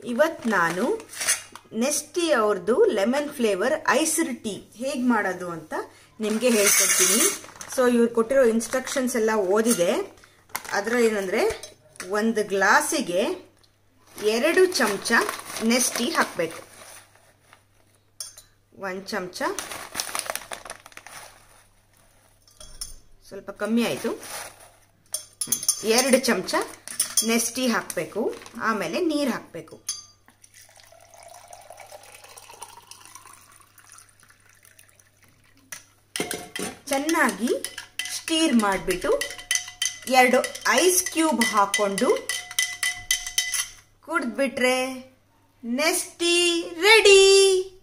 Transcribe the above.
ಇವತ್ತು ನಾನು ನೆಸ್ಟಿ ಅವ್ರದ್ದು ಲೆಮನ್ ಫ್ಲೇವರ್ ಐಸರ್ ಟೀ ಹೇಗೆ ಮಾಡೋದು ಅಂತ ನಿಮಗೆ ಹೇಳ್ಕೊಡ್ತೀನಿ ಸೊ ಇವ್ರು ಕೊಟ್ಟಿರೋ ಇನ್ಸ್ಟ್ರಕ್ಷನ್ಸ್ ಎಲ್ಲ ಓದಿದೆ ಅದರಲ್ಲಿ ಏನಂದರೆ ಒಂದು ಗ್ಲಾಸಿಗೆ ಎರಡು ಚಮಚ ನೆಸ್ಟಿ ಹಾಕಬೇಕು ಒಂದು ಚಮಚ ಸ್ವಲ್ಪ ಕಮ್ಮಿ ಆಯಿತು ಎರಡು ಚಮಚ ನೆಸ್ಟಿ ಹಾಕಬೇಕು ಆಮೇಲೆ ನೀರು ಹಾಕಬೇಕು ಚೆನ್ನಾಗಿ ಸ್ಟೀರ್ ಮಾಡಿಬಿಟ್ಟು ಎರಡು ಐಸ್ ಕ್ಯೂಬ್ ಹಾಕ್ಕೊಂಡು ಕುಡಿದ್ಬಿಟ್ರೆ ನೆಸ್ಟಿ ರೆಡಿ